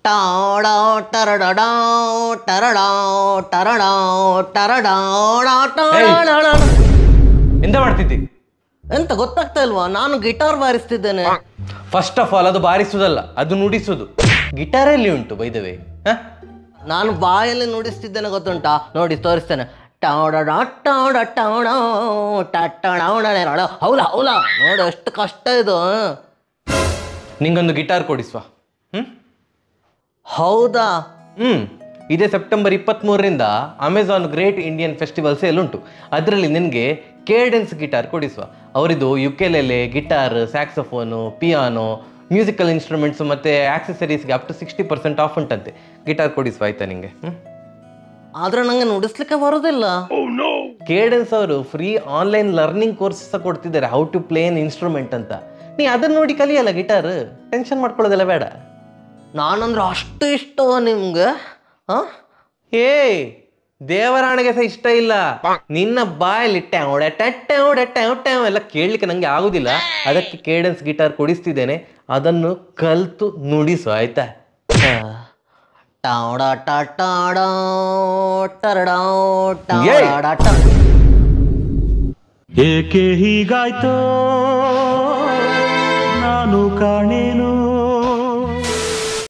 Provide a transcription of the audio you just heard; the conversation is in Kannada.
ಟಾಡಾ ಟರಡಡಾ ಟರಡಾ ಟರಡಾ ಟರಡಾ ಟಾಡಾ ಎಂತ ಮಾಡ್ತಿದ್ದಿ ಎಂತ ಗೊತ್ತಾಗ್ತಾ ಇಲ್ವಾ ನಾನು ಗಿಟಾರ್ ಬಾರಿಸ್ತಿದ್ದೇನೆ ಫಸ್ಟ್ ಆಫ್ ಆಲ್ ಅದು ಬಾರಿಸುವುದಲ್ಲ ಅದು ನುಡಿಸುವುದು ಗಿಟಾರ್ ಎಲ್ಲಿ ಉಂಟು ಬೈದವೆ ನಾನು ಬಾಯಲ್ಲಿ ನುಡಿಸ್ತಿದ್ದೇನೆ ಗೊತ್ತುಂಟಾ ನೋಡಿ ತೋರಿಸ್ತೇನೆ ಟೌಡ ಟೌಡ ಟೌಡ ಟಟ್ಟಣ ಹೌಲ ಹೌಲ ನೋಡಿ ಎಷ್ಟು ಕಷ್ಟ ಇದು ನಿಂಗೊಂದು ಗಿಟಾರ್ ಕೊಡಿಸುವ ಹ್ಮ್ ಹೌದಾ ಹ್ಮ್ ಇದೇ ಸೆಪ್ಟೆಂಬರ್ ಇಪ್ಪತ್ತ್ಮೂರರಿಂದ Amazon great Indian festival sale ಉಂಟು ಅದರಲ್ಲಿ ನಿನಗೆ ಕೇಡೆನ್ಸ್ ಗಿಟಾರ್ ಕೊಡಿಸುವ ಅವರಿದು ukulele guitar saxophone piano musical instruments ಮತ್ತು ಆಕ್ಸೆಸರೀಸ್ಗೆ up to sixty percent off ಉಂಟಂತೆ ಗಿಟಾರ್ ಕೊಡಿಸುವ ಆಯ್ತಾ ನಿಂಗೆ ಹ್ಮ್ ಆದ್ರೆ ನಂಗೆ ನುಡಿಸ್ಲಿಕ್ಕೆ ಬರೋದಿಲ್ಲ ಕೇಡೆನ್ಸ್ ಅವರು ಫ್ರೀ ಆನ್ಲೈನ್ ಲರ್ನಿಂಗ್ ಕೋರ್ಸ್ ಸಹ ಕೊಡ್ತಿದ್ದಾರೆ how to play an instrument ಅಂತ ನೀ ಅದನ್ನ ನೋಡಿ ಕಲಿಯಲ್ಲ ಗಿಟಾರ್ ಟೆನ್ಷನ್ ಮಾಡ್ಕೊಳ್ಳೋದೆಲ್ಲ ಬೇಡ ನಾನಂದ್ರೆ ಅಷ್ಟು ಇಷ್ಟವ ನಿಮ್ಗೆ ಹಾ ಏ ದೇವರಾಣೆಗೆ ಸಹ ಇಷ್ಟ ಇಲ್ಲ ನಿನ್ನ ಬಾಯಲ್ಲಿ ಟ್ಯಾವ್ ಟ್ಯಾವ್ ಟ್ಯಾವ್ ಟ್ಯಾವ್ ಎಲ್ಲ ಕೇಳಲಿಕ್ಕೆ ನಂಗೆ ಆಗುದಿಲ್ಲ ಅದಕ್ಕೆ ಕೇಡೆನ್ಸ್ ಗಿಟಾರ್ ಕೊಡಿಸ್ತಿದ್ದೇನೆ ಅದನ್ನು ಕಲ್ತು ನುಡಿಸು ಆಯ್ತಾ ಟಾಡ ಟಾಡ ಟರಡ ಏಯ್! ಟಾಡ ಏಕೆ ಹೀಗಾಯ್ತೋ ನಾನು ಕಾಣೇನು